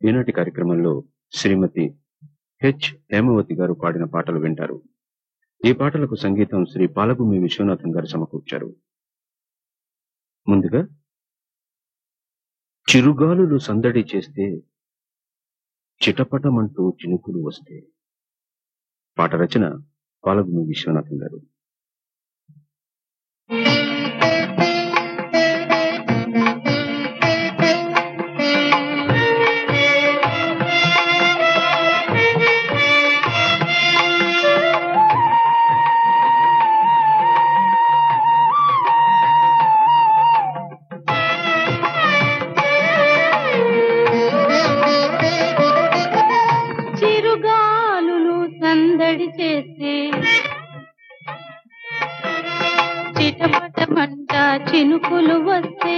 ఈనాటి కార్యక్రమంలో శ్రీమతి హెచ్ హేమవతి గారు పాడిన పాటలు వింటారు ఈ పాటలకు సంగీతం శ్రీ పాలభూమి విశ్వనాథం గారు సమకూర్చారు ముందుగా చిరుగాలులు సందడి చేస్తే చిటపటమంటూ చినుకులు వస్తే పాట రచన పాలభూమి విశ్వనాథం గారు చిరుగాలులు సందడి చేస్తే చిటపటమంట చినుకులు వస్తే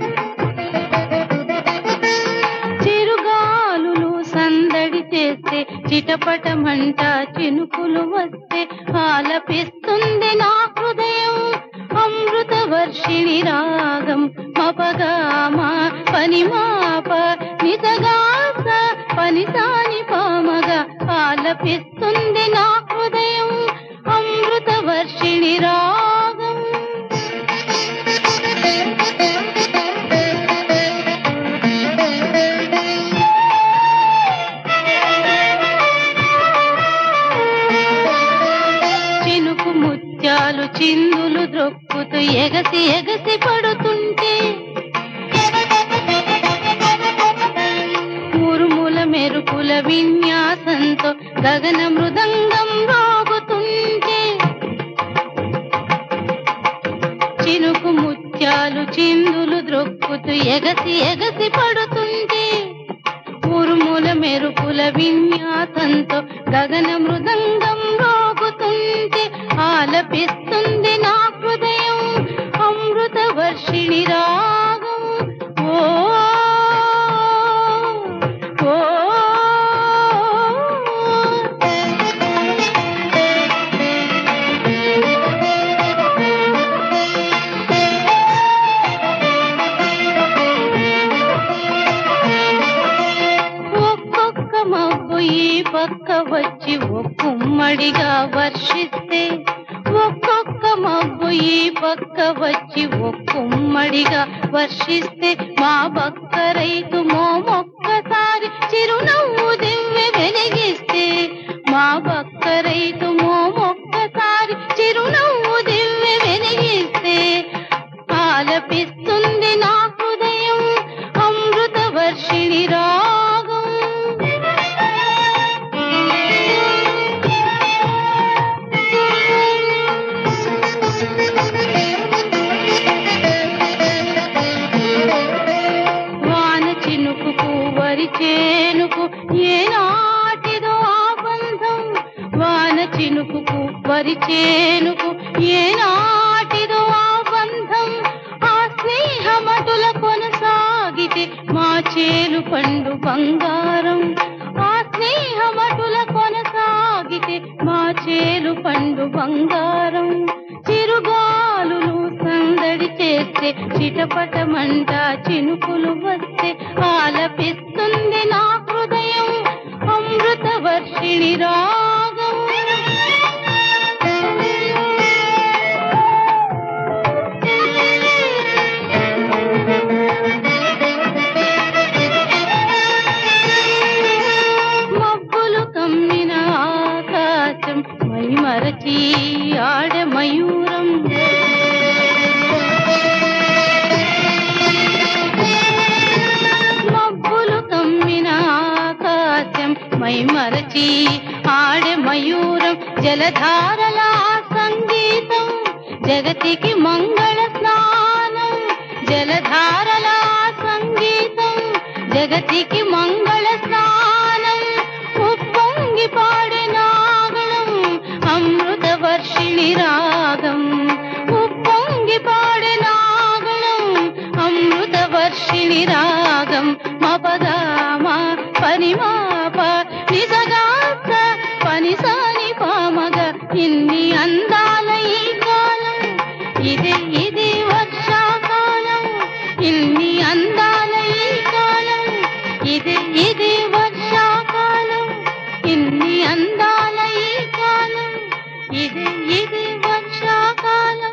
చిరుగాలులు సందడి చేస్తే చిటపటమంట చినుకులు వస్తే ఆలపిస్తుంది నా హృదయం అమృత వర్షిణి రాగం మపగామా పనిమాప నిసగాస పనిసాని పామగా ఆలపిస్తుంది నా హృదయం అమృత వర్షిణి రాగం చినుకు ముత్యాలు చిందులు ద్రొక్కుతూ ఎగసి ఎగసి పడుతుంటే ఉరుముల మెరుపుల విన్యాసంతో గగన మృదంగం రాగుతుంటే చినుకు ముత్యాలు చిందులు ద్రొక్కుతూ ఎగసి ఎగసి పడుతుంటే ఉరుముల మెరుపుల విన్యాసంతో గగన మృదంగం రోగుతుంటే ఆలపిస్తుంది నా హృదయం అమృత వర్షిణి రాగం ఓ ఓ ఒక్కొక్క మబ్బు ఈ పక్క వచ్చి ఒక్కుమ్మడిగా వర్షిస్తే ఒక్కొక్క మబ్బు ఈ పక్క వచ్చి ఒక్కుమ్మడిగా వర్షిస్తే మా పక్క రైతు మోమొక్కసారి చిరునవ్వు దివ్వె వెలిగిస్తే మా పక్క రైతు మోమొక్కసారి చిరునవ్వు దివ్వె వెలిగిస్తే ఆలపిస్తుంది నా హృదయం అమృత వర్షిణి రాగం వాన చినుకుకు వరి చేనుకు ఏనాటిదో ఆ బంధం వాన చినుకుకు వరి చేనుకు ఏనాటిదో ఆ బంధం ఆ స్నేహమటుల కొనసాగితే మా చేలు పండు బంగారం ఆ స్నేహమటుల కొనసాగితే మా చేలు పండు బంగారం చిరుగాలులు సందడి చేస్తే చిటపటమంట చినుకులు వస్తే ఆలపిస్తుంది నా హృదయం అమృత వర్షిణి రాగం మబ్బులు కమ్మిన ఆకాశం మైమరచి ఆడ మయూరం మబ్బులు కమ్మిన ఆకాశం మైమరచి ఆడే మయూరం జలధారల సంగీతం జగతికి మంగళ స్నానం జలధారల సంగీతం జగతికి మంగళ స్నానం ఉప్పొంగి పాడే నాగళం అమృత వర్షిణి రాగం ఉప్పొంగి పాడే నాగళం అమృత వర్షిణి రాగం మపగామా పనిమాప నిజగాస పనిసాని పామగ ఇన్ని అందాల ఈ కాలం ఇది ఇది వర్షాకాలం ఇన్ని అందాల ఈ కాలం ఇది ఇది ఇన్ని అందాల ఈ కాలం ఇది ఇది వర్షాకాలం